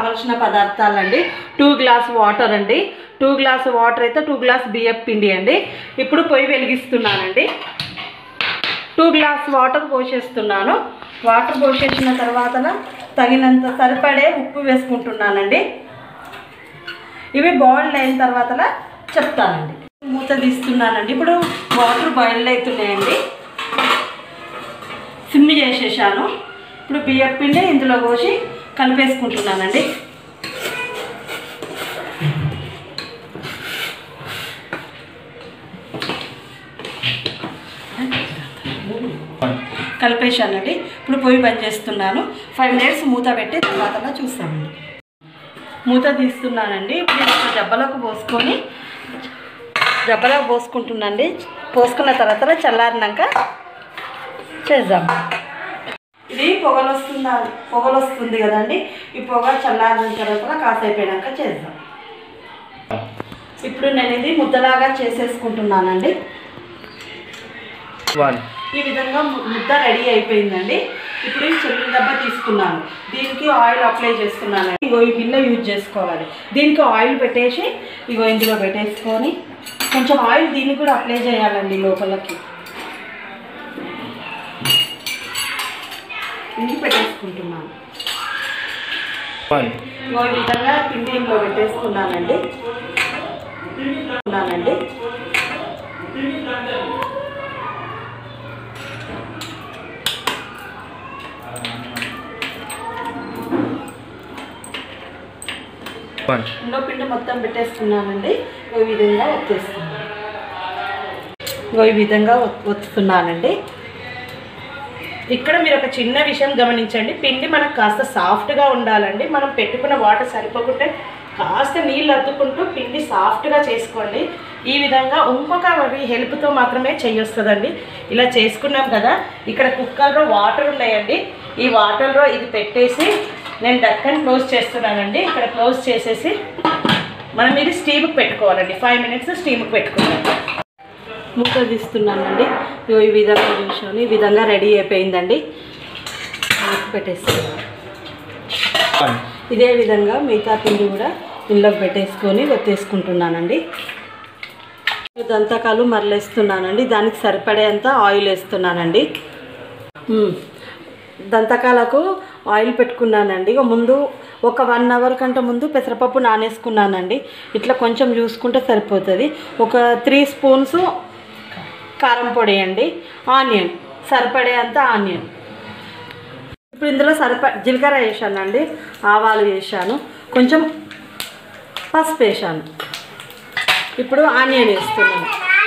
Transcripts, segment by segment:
కావాల్సిన పదార్థాలండి two glass water అండి టూ గ్లాస్ వాటర్ అయితే టూ గ్లాస్ బియ్యం పిండి అండి ఇప్పుడు పొయ్యి వెలిగిస్తున్నానండి టూ గ్లాస్ వాటర్ పోసేస్తున్నాను వాటర్ పోసేసిన తర్వాత తగినంత సరిపడే ఉప్పు వేసుకుంటున్నానండి ఇవి బాయిల్డ్ అయిన తర్వాత చెప్తానండి మూత తీస్తున్నానండి ఇప్పుడు వాటర్ బాయిల్డ్ అవుతున్నాయండి సిమ్ చేసేసాను ఇప్పుడు బియ్యం పిండి ఇందులో పోసి కలిపేసుకుంటున్నానండి కలిపేసానండి ఇప్పుడు పొయ్యి బంద్ చేస్తున్నాను ఫైవ్ మినిట్స్ మూత పెట్టి తర్వాత చూస్తామండి మూత తీస్తున్నానండి ఇప్పుడు ఇది ఒక జబ్బలోకి పోసుకొని జబ్బలోకి పోసుకుంటున్నాండి పోసుకున్న తర్వాత చల్లారినాక చేద్దాం ఇది పొగలు వస్తుందా పొగలు వస్తుంది కదండి ఈ పొగ చల్లారిన తర్వాత కాసేపోయినాక చేద్దాం ఇప్పుడు నేను ఇది ముద్దలాగా చేసేసుకుంటున్నానండి వన్ ఈ విధంగా ము- ముద్ద రెడీ అయిపోయిందండి ఇప్పుడు ఈ చెల్లి డబ్బ తీసుకున్నాను దీనికి ఆయిల్ అప్లై చేస్తున్నాను ఇగో ఈ బిల్ల యూజ్ చేసుకోవాలి దీనికి ఆయిల్ పెట్టేసి ఇగో ఇందులో పెట్టేసుకొని కొంచెం ఆయిల్ దీనికి కూడా అప్లై చేయాలండి లోపలకి ఇది పెట్టేసుకుంటున్నాను వన్ ఇగో ఈ విధంగా పిండి ఇంట్లో పెట్టేసుకున్నానండి ఉన్నానండి వన్ ఇందులో పిండి మొత్తం పెట్టేసుకున్నానండి ఈ విధంగా ఒత్తేస్తున్నాను ఇగో ఈ విధంగా ఒత్- ఒత్తుతున్నానండి ఇక్కడ మీరు ఒక చిన్న విషయం గమనించండి పిండి మనకు కాస్త సాఫ్ట్గా ఉండాలండి మనం పెట్టుకున్న వాటర్ సరిపోకుంటే కాస్త నీళ్ళు అద్దుకుంటూ పిండి సాఫ్ట్గా చేసుకోండి ఈ విధంగా ఇంకొక హెల్ప్తో మాత్రమే చేయొస్తుందండి ఇలా చేసుకున్నాం కదా ఇక్కడ కుక్కర్లో వాటర్ ఉన్నాయండి ఈ వాటర్లో ఇది పెట్టేసి నేను డక్కన్ క్లోజ్ చేస్తున్నానండి ఇక్కడ క్లోజ్ చేసేసి మనం ఇది స్టీమ్కి పెట్టుకోవాలండి ఫైవ్ మినిట్స్ స్టీమ్కి పెట్టుకోవాలి మూత తీస్తున్నానండి ఇగో ఈ విధంగా చూసాను ఈ విధంగా రెడీ అయిపోయిందండి మూత పెట్టేస్తున్నాను వన్ ఇదే విధంగా మిగతా పిండి కూడా ఇందులోకి పెట్టేసుకొని ఒత్తేసుకుంటున్నానండి దంతకాలు మరలేస్తున్నానండి దానికి సరిపడేంత ఆయిల్ వేస్తున్నానండి మ్మ్. దంతకాలకు ఆయిల్ పెట్టుకున్నానండి ఇక ముందు ఒక వన్ అవర్ కంటే ముందు పెసరపప్పు నానేసుకున్నానండి ఇట్లా కొంచెం చూసుకుంటే సరిపోతుంది ఒక త్రీ స్పూన్స్ కారం పొడి అండి ఆనియన్ సరిపడేంత ఆనియన్ ఇప్పుడు ఇందులో సరిప జీలకర్ర వేసానండి ఆవాలు వేసాను కొంచెం పసుపు వేసాను ఇప్పుడు ఆనియన్ వేస్తున్నాను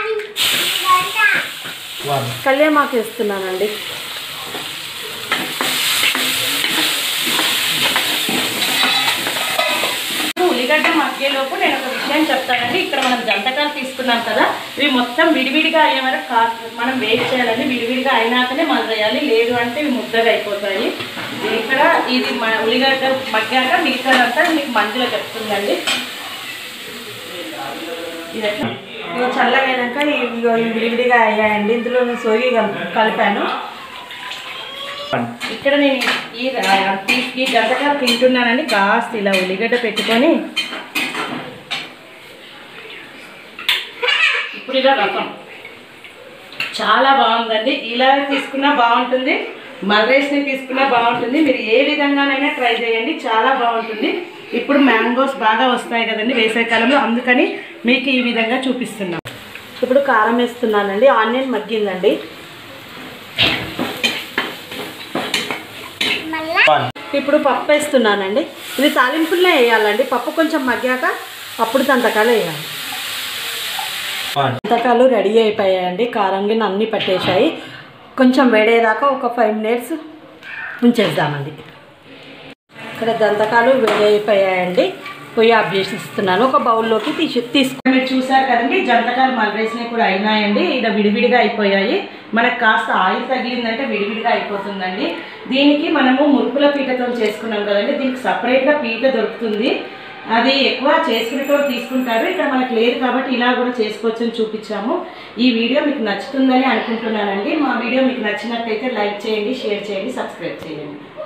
వన్ కళ్యామాకు వేస్తున్నానండి ఉల్లిగడ్డ మగ్గేలోపు నేను ఒక విషయం చెప్తానండి ఇక్కడ మనం జంతకాలు తీసుకున్నాం కదా ఇవి మొత్తం విడివిడిగా అయ్యే వరకు కా- మనం వెయిట్ చేయాలండి విడివిడిగా అయినాకనే మనం చేయాలి లేదు అంటే ఇవి ముద్దగా అయిపోతాయి ఇక్కడ ఇది మన ఉల్లిగడ్డ మగ్గాక మిగతాదంతా మీకు మందులో చెప్తుందండి ఇది ఎట్లా ఇగో చల్లగా అయినాక ఇగో ఇవి విడివిడిగా అయ్యాయండి ఇందులో నేను సోగి కల్- కలిపాను వన్ ఇక్కడ నేను ఈ రా- ఈ- ఈ గంటకాలు తింటున్నానండి కాస్త ఇలా ఉల్లిగడ్డ పెట్టుకొని ఇప్పుడు ఇలా రసం చాలా బాగుందండి ఇలా తీసుకున్నా బాగుంటుంది మల్రేస్ని తీసుకున్నా బాగుంటుంది మీరు ఏ విధంగానైనా ట్రై చేయండి చాలా బాగుంటుంది ఇప్పుడు మ్యాంగోస్ బాగా వస్తాయి కదండి వేసవికాలంలో అందుకని మీకు ఈ విధంగా చూపిస్తున్నాం ఇప్పుడు కారం వేస్తున్నానండి ఆనియన్ మగ్గిందండి వన్ ఇప్పుడు పప్పు వేస్తున్నానండి ఇది తాలింపులనే వేయాలండి పప్పు కొంచెం మగ్గాక అప్పుడు సంతకాలు వేయాలి వన్ సంతకాలు రెడీ అయిపోయాయండి కారం గిన్నె అన్నీ పట్టేశాయి కొంచెం వేడేదాకా ఒక ఫైవ్ మినిట్స్ ఉంచేద్దామండి ఇక్కడ దంతకాలు వేడి అయిపోయాయండి పొయ్యి ఆఫ్ చేసి ఇస్తున్నాను ఒక బౌల్లోకి తీసి తీసుకు మీరు చూసారు కదండి జంతకాలు మల్రేసినవి కూడా అయినాయండి ఇలా విడివిడిగా అయిపోయాయి మనకు కాస్త ఆయిల్ తగిలిందంటే విడివిడిగా అయిపోతుందండి దీనికి మనము మురుకుల పీటతో చేసుకున్నాం కదండి దీనికి సపరేట్గా పీట దొరుకుతుంది అది ఎక్కువ చేసుకునేటోడు తీసుకుంటారు ఇక్కడ మనకు లేదు కాబట్టి ఇలా కూడా చేసుకోవచ్చని చూపించాము ఈ వీడియో మీకు నచ్చుతుందని అనుకుంటున్నానండి మా వీడియో మీకు నచ్చినట్టయితే లైక్ చేయండి షేర్ చేయండి సబ్స్క్రైబ్ చేయండి